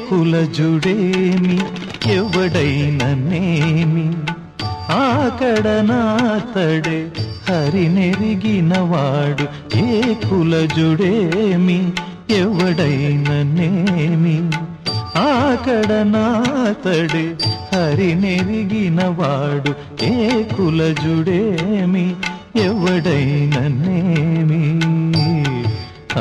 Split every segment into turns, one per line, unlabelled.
కులజుడేమి ఎవడైననేమి ఆకడనాతడే హరినెరిగినవాడు ఏ కులజుడేమి ఎవడైననేమి ఆకడనాతడే హరినెరిగినవాడు ఏ కులజుడేమి ఎవడైననేమి ఆ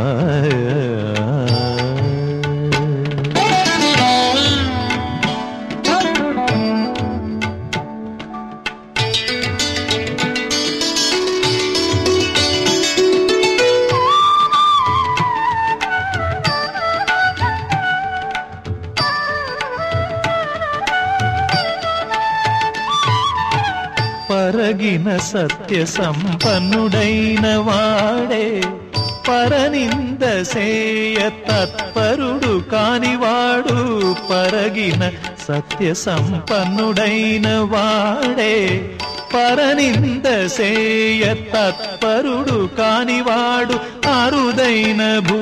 పరగిన సత్య సంపన్నుడైన వాడే పరనింద సేయ తత్పరుడు కానివాడు పరగిన సత్య సంపన్నుడైన వాడే పరనింద సేయ తత్పరుడు కానివాడు అరుదైన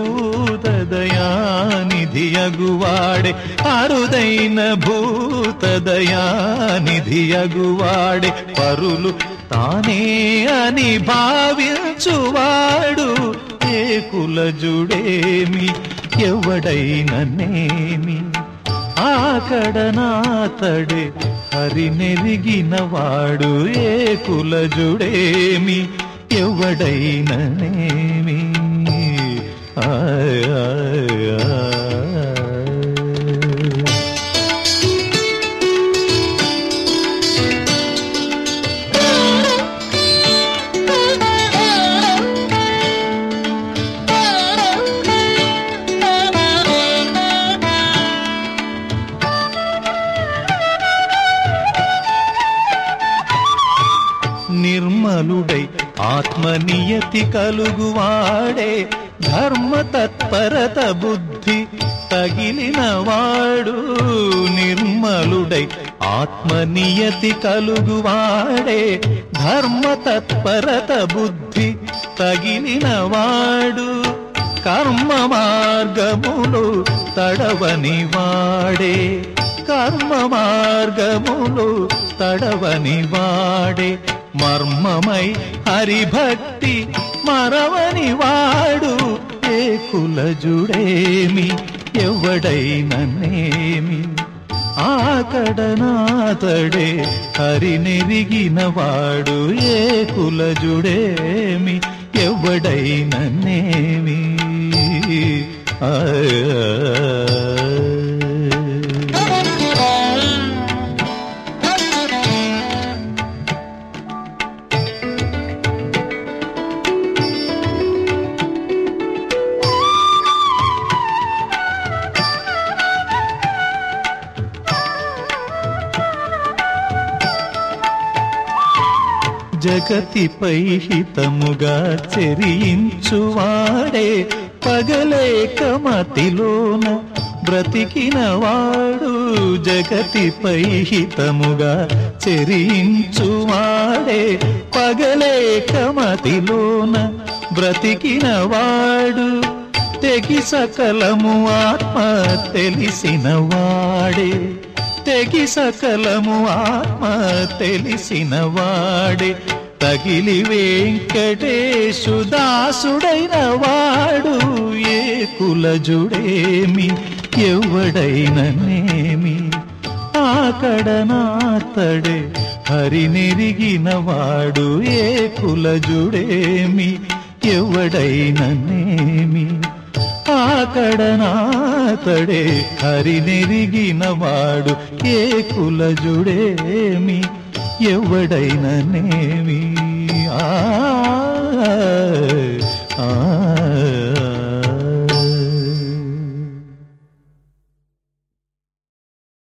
భూతదయానిధియగువాడే అరుదైన భూతదయానిధియగువాడే పరులు తానే అని భావించువాడు ఏ కులజుడేమి ఎవడైననేమి ఆకడనాతడే హరినెరిగినవాడు ఏ కులజుడేమి ఎవడైననేమి ఆయ్ ఆయ్ ఆయ్. నిర్మలుడై ఆత్మనియతి కలుగువాడే ధర్మ తత్పరత బుద్ధి తగిలినవాడు నిర్మలుడై ఆత్మనియతి కలుగువాడే ధర్మ తత్పరత బుద్ధి తగిలినవాడు కర్మ మార్గములు తడవని వాడే కర్మ మార్గములు తడవని వాడే మర్మమై హరిభక్తి మరవని వాడు ఏ కులజుడేమి ఎవడైననేమి ఆకడనాతడే హరినెరిగిన వాడు ఏ కులజుడేమి ఎవడైననేమి ఆయ్ ఆయ్. జగతిపై హితముగా చెరించువాడే పగలేక మతిలోన బ్రతికినవాడు జగతిపై హితముగా చెరించువాడే పగలేక మతిలోన బ్రతికినవాడు తెగి సకలము ఆత్మ తెలిసిన వాడే తెగి సకలము ఆత్మ తెలిసిన వాడే తగిలి వెంకటేశు దాసుడైన వాడు ఏ కులజుడేమి ఎవడైననేమి ఆకడనాతడే హరినెరిగిన వాడు ఏ కులజుడేమి ఎవడైననేమి ఆకడనాతడే హరినెరిగిన వాడు ఏ కులజుడేమి ఎవడైననేమి ఆ ఆ